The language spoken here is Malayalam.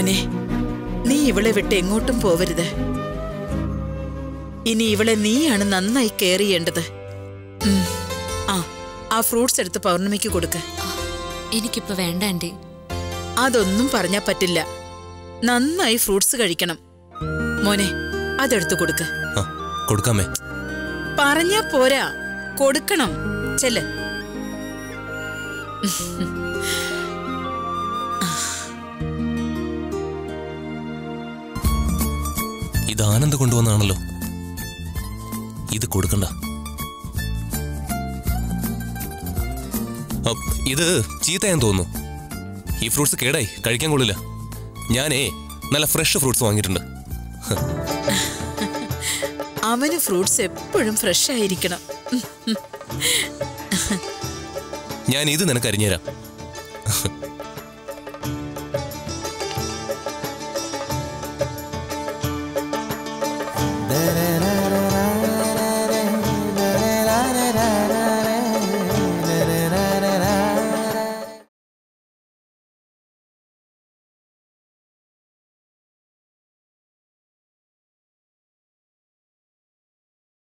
മോനെ നീ ഇവളെ വിട്ട് എങ്ങോട്ടും പോവരുത് ഇനി ഇവളെ നീയാണ് നന്നായി കെയർ ചെയ്യേണ്ടത് ഉം. ആ ആ ഫ്രൂട്ട്സ് എടുത്ത് പൗർണമിക്ക് കൊടുക്ക എനിക്കിപ്പോ വേണ്ട ആന്റി അതൊന്നും പറഞ്ഞാ പറ്റില്ല നന്നായി ഫ്രൂട്ട്സ് കഴിക്കണം മോനെ അതെടുത്ത് കൊടുക്ക ആ കൊടുക്കാമേ പറഞ്ഞാ പോരാ കൊടുക്കണം ചെല്ല് ഇത് ആനന്ദ് കൊണ്ടുവന്നാണല്ലോ ഇത് കൊടുക്കണ്ട അ, ഇത് ചീത്തയാന്ന് തോന്നുന്നു ഈ ഫ്രൂട്ട്സ് കേടായി കഴിക്കാൻ കൊള്ളില്ല ഞാനേ നല്ല ഫ്രഷ് ഫ്രൂട്ട്സ് വാങ്ങിയിട്ടുണ്ട് അവന് ഫ്രൂട്ട്സ് എപ്പോഴും ഫ്രഷ് ആയിരിക്കണം ഞാൻ ഇത് നിനക്ക് അരിഞ്ഞുതരാം